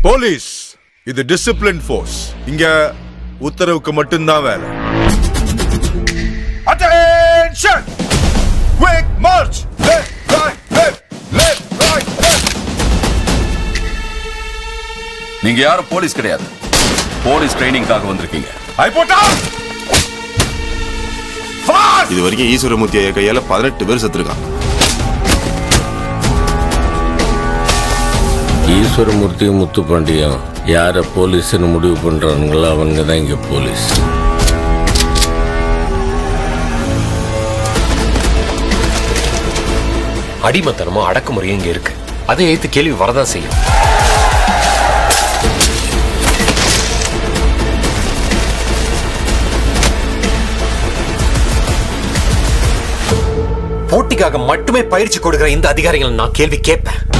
Police இது discipline force இங்க உத்தரவுக்கு மட்டும்தான் வேலை Attention! Quick march! Left, right, left, left, right, left. நீங்க யாரும் போலீஸ் கிடையாது போலீஸ் ட்ரைனிங்காக வந்திருக்கீங்க I put out! Fast! இது வரைக்கும் ஈஸ்வரமூர்த்தி ஐயா கையால பதினெட்டு பேர் செத்துருக்கான் ஈஸ்வரமூர்த்தியும் முத்துப்பாண்டியும் யாரை போலீஸ்னு முடிவு பண்றானுங்களோ அவங்க தான் இங்க போலீஸ் அடிமத்தனமும் அடக்குமுறையும் இங்க இருக்கு அதை ஏத்து கேள்வி வரதான் செய்யும் போட்டிக்காக மட்டுமே பயிற்சி கொடுக்கிற இந்த அதிகாரிகளை நான் கேள்வி கேட்பேன்